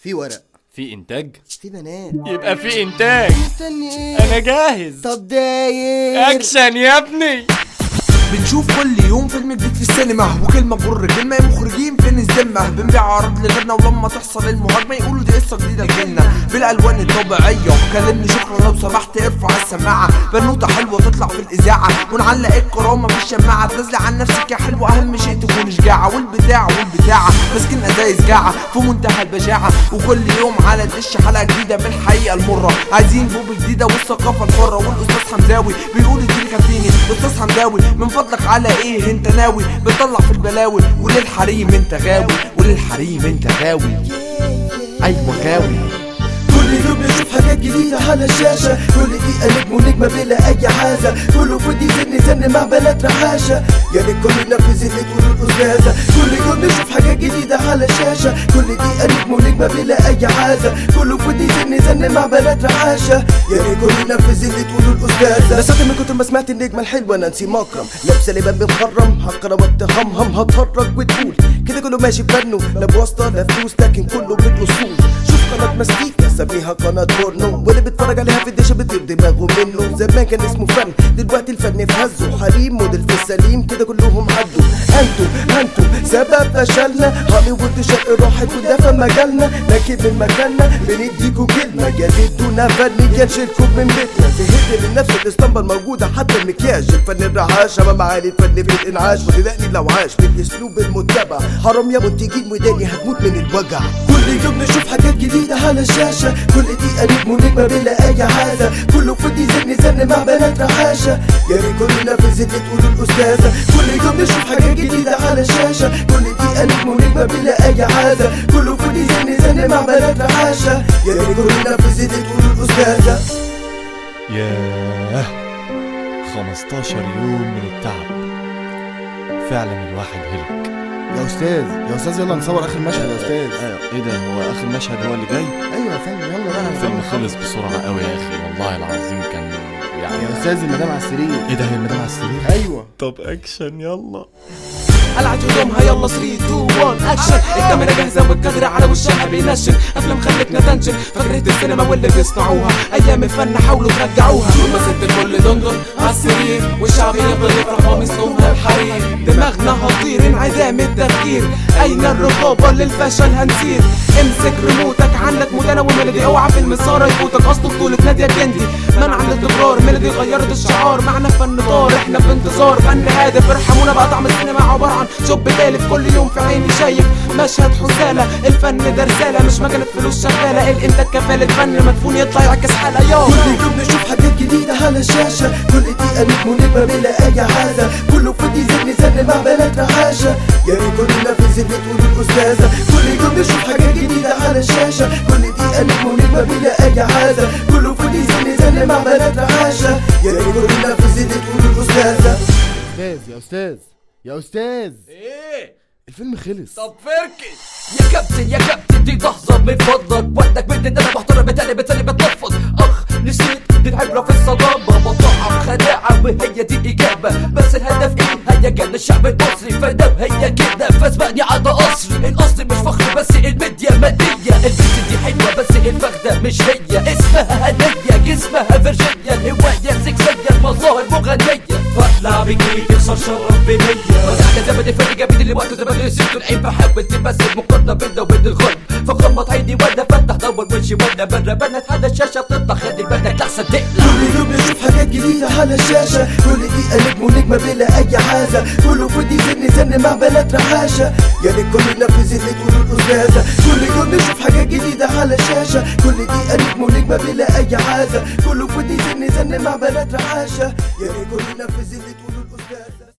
في ورق في انتاج في بنات يبقى في انتاج مستني ايه انا جاهز طب داير اكشن يا ابني بنشوف كل يوم فيلم جديد في السينما وكلمة جر كلمة يا مخرجين فين الذمة بنبيع عرض لغيرنا ولما تحصل المهاجمة يقولوا دي قصة جديدة جيلنا بالألوان الطبيعية كلمني شكرا لو سمحت ارفع السماعة بنوتة حلوة تطلع في الإذاعة ونعلق الكرامة في الشماعة تنزلي عن نفسك يا حلوة أهم شيء تكون شجاعة والبتاع والبتاعة ماسكين أزايز جاعة في منتهى البجاعة وكل يوم على الدش حلقة جديدة من الحقيقة المرة عايزين بوب جديدة والثقافة الحرة والأستاذ حمزاوي بيقول اديني كافيني أستاذ حمزاوي من فضلك على ايه انت ناوي بتطلع في البلاوي وللحريم انت غاوي وللحريم انت غاوي ايوه غاوي كل يوم نشوف حاجات جديدة على الشاشة كل دقيقة نجم ونجمة بلا أي حاجة كله فضي زن زن مع بنات رحاشة يا ريت كل نفذ اللي تقوله الأستاذة كل يوم نشوف حاجات جديدة على الشاشة كل دقيقة نجم ونجمة بلا أي حاجة كله فضي زن زن مع بنات رحاشة يا ريت كل نفذ اللي تقوله الأستاذة لسات من كتر ما سمعت النجمة الحلوة نانسي مكرم لابسة لبان بمخرم هقرا واتهمهم هتهرج وتقول كده كله ماشي بفنه لا بواسطة لا فلوس لكن كله بالأصول شوف قناة مستيكة سميها قناة بورنو واللي بيتفرج عليها في الدشة بيطير دماغه منه زمان كان اسمه فن دلوقتي الفن في هزه حريم موديل في السليم كده كلهم عدوا انتوا انتوا سبب فشلنا هوليوود شرق راحت وده في مجالنا لكن من مكاننا بنديكوا كلمة جددونا فن ينشلكم من بيتنا زهقت من نفس الاسطمبة الموجودة حتى المكياج الفن الرعاشة ما معالي الفن في الانعاش وتلاقني لو عاش بالاسلوب المتبع حرام يا منتجين وداني هتموت من الوجع كل يوم نشوف حاجات جديدة على الشاشة كل دقيقة نجم ونجمة بلا أي حاجة كله فضي زن زن مع بنات رحاشة يا ريت كل نفذ اللي تقوله الأستاذة كل يوم نشوف حاجات جديدة على الشاشة كل دقيقة نجم ونجمة بلا أي حاجة كله فضي زن زن مع بنات رحاشة يا ريت كل نفذ اللي تقوله الأستاذة ياه 15 يوم من التعب فعلا الواحد هلك يا استاذ يا استاذ يلا نصور اخر مشهد يا استاذ ايوه ايه ده هو اخر مشهد هو اللي جاي ايوه يا فندم يلا بقى الفيلم نصور. خلص بسرعه قوي يا اخي والله العظيم كان يعني يا استاذ المدام على السرير ايه ده هي المدام على السرير ايوه طب اكشن يلا قلعت هدومها يلا 3 2 1 اكشن الكاميرا جاهزه والكادر على وشها بينشن افلام خلتنا تنشن فكره السينما واللي بيصنعوها ايام الفن حاولوا ترجعوها ثم ست الكل دندن على السرير والشعب يفضل يفرح ومصلومها الحريم دماغنا هطير انعدام التفكير اين الرقابه للفشل هنسير امسك ريموتك عندك مدانة وميلودي اوعى في المسار يفوتك اصل بطولة نادية جندي منع التكرار ميلودي غيرت الشعار معنى فن طار احنا في انتظار فن هادف ارحمونا بقى طعم السينما عبارة عن شوب بالف كل يوم في عيني شايف مشهد حسالة الفن ده رسالة مش مجالة فلوس شغالة الانتاج كفالة فن مدفون يطلع يعكس حالة يا كل يوم نشوف حاجات جديدة على الشاشة كل دقيقة نجم ونجمة بلا أي حاجة كله فضي زن زن مع بنات رحاشة يا ريت كل نفذ اللي تقوله الأستاذة كل يوم نشوف حاجات جديدة على الشاشة كل دقيقة نجم ونجمة بلا أي حاجة كله فضي زن زن مع بنات رحاشة يا ريت كل نفذ اللي تقوله الأستاذة استاذ يا استاذ يا استاذ ايه الفيلم خلص طب فركش يا كابتن يا كابتن دي لحظة من فضلك ودك بنت ده انا محترم بالتالي بالتالي بتنفض اخ نسيت دي العبرة في الصدامة بطاعة خداعة وهي دي الإجابة بس الهدف ايه هيجان الشعب المصري فدام هي كده فاسبقني على قصري الأصل مش فخر بس الميديا مادية البنت دي حلوة بس الفخدة مش هي اسمها هدية جسمها فيرجينيا الهواية سكسية المظاهر مغنية فاطلع بجري تخسر شرف بنية وزعت زمن الفرق جابت اللي وقته زمن سبت العين بحاول تمثل مقارنة بيننا وبين الغرب فغمض عيني وانا فتح دور وشي وانا برا بنت هذا الشاشة بتطلع خلي بالك لحسن تقلع كل يوم نشوف حاجات جديدة على الشاشة كل دقيقة نجم ونجمة بلا أي حاجة كله فضي زن زن مع بنات رحاشة يا ريت كل نفذ اللي تقوله الأستاذة كل يوم نشوف حاجات جديدة على الشاشة كل دقيقة نجم ونجمة بلا أي حاجة كله فضي زن زن مع بنات رحاشة يا ريت كل نفذ اللي تقوله الأستاذة